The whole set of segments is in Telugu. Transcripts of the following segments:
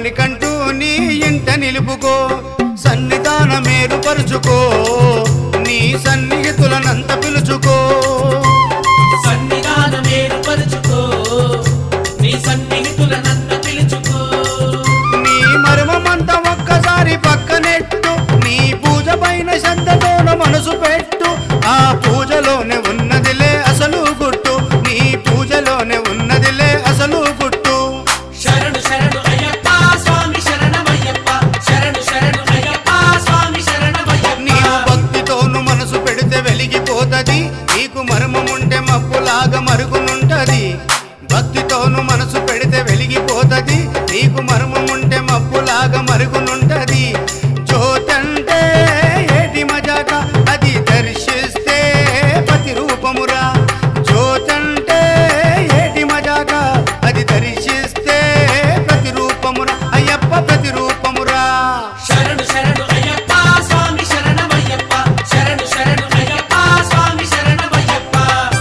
మణికంటూ నీ ఇంట నిలుపుకో సన్నిధాన మేరుపరుచుకో నీ సన్నిహితులనంత పిలుచుకో సన్నిధానం ఏర్పరచుకో నీ సన్నిహితులనంత పిలుచుకో నీ మర్మమంతా ఒక్కసారి పక్కనెట్టు నీ పూజ పైన శ్రద్ధతోన మనసు పెట్టు ఆ పూజలోనే ఉన్నదిలే అసలు గుట్టు నీ పూజలోనే ఉన్నదిలే అసలు గుట్టు శరణు శరణు అయ్యప్ప స్వామి శరణమయ్యప్ప శరణు శరణు అయ్యప్ప స్వామి శరణమయ్యప్ప నీవు భక్తితోను మనసు పెడితే వెలిగిపోతది నీకు మర్మముంటే మబ్బులాగా మరుగునుంటది భక్తితోను మనసు పెడితే వెలిగిపోతది నీకు మర్మముంటే మబ్బులాగా మరుగునుంటది జ్యోతంటే ఏటి మజాక అది దర్శిస్తే ప్రతిరూపమురా జ్యోతంటే ఏటి మజాక అది దర్శిస్తే ప్రతిరూపమురా అయ్యప్ప ప్రతిరూపమురా శరణు శరణు అయ్యప్ప స్వామి శరణమయ్యప్ప శరణు శరణు అయ్యప్ప స్వామి శరణమయ్యప్ప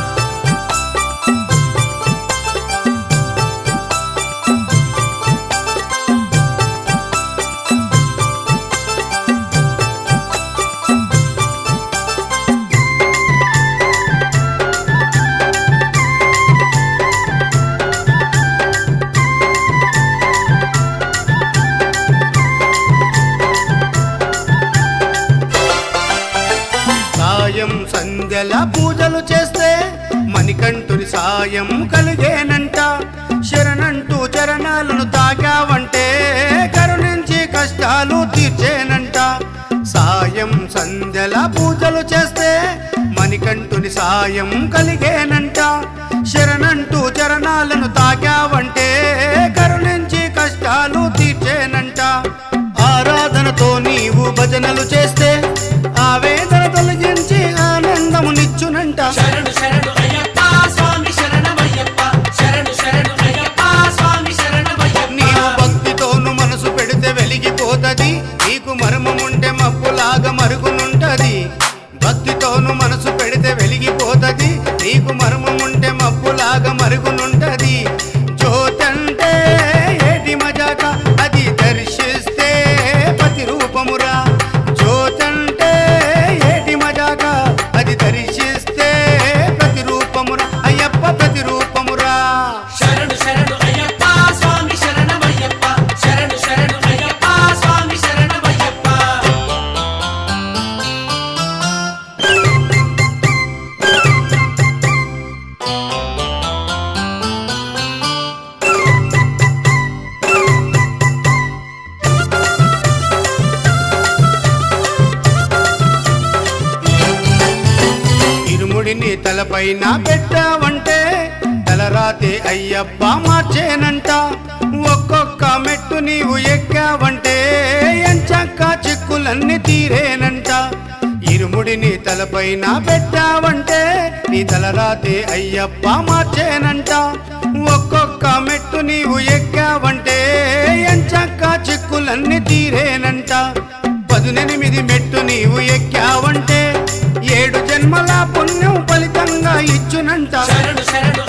సాయం సంధ్యల పూజలు చేస్తే మణికంఠుని సాయం కలిగేనంట శరణంటూ చరణాలను తాకావంటే కరుణించి కష్టాలు తీర్చేనంట సాయం సంధ్యల పూజలు చేస్తే మణికంఠుని సాయం కలిగేనంట శరణంటూ చరణాలను తాకావంటే కరుణించి కష్టాలు తీర్చేనంట ఆరాధనతో నీవు భజనలు చేస్తే ఆవేదన తొలగించి ఆనందమునిచ్చునంట శరణు శరణు అయ్యప్ప స్వామి శరణమయ్యప్ప శరణు శరణు అయ్యప్ప స్వామి శరణమయ్యప్ప నీవు భక్తితోను మనసు పెడితే వెలిగిపోతది నీకు మర్మముంటే మబ్బులాగా మరుగునుంటది భక్తితోను మనసు పెడితే వెలిగిపోతది నీకు మర్మముంటే మబ్బులాగా మరుగునుంటది జ్యోతంటే ఏటి మజాక అది దర్శిస్తే ప్రతిరూపమురా జ్యోతంటే ఏటి మజాక అది దర్శిస్తే ప్రతిరూపమురా అయ్యప్ప ప్రతిరూపమురా శరణు శరణు అయ్యప్ప స్వామి శరణమయ్యప్ప శరణు శరణు అయ్యప్ప స్వామి శరణమయ్యప్ప ఇరుముడిని తలపైన పెట్టావంటే తలరాతే అయ్యప్ప మార్చేనంట ఒక్కొక్క మెట్టు నీవు ఎక్కావంటే ఎంచక్క చిక్కులన్నీ తీరేనంట ఇరుముడిని తలపైన పెట్టావంటే నీ తలరాతే అయ్యప్ప మార్చేనంట ఒక్కొక్క మెట్టు నీవు ఎక్కావంటే ఎంచక్క చిక్కులన్నీ తీరేనంట పదునెనిమిది మెట్టు నీవు ఎక్కావంటే ఏడు జన్మల పుణ్యం ఫలితంగా ఇచ్చునంట శరణు శరణు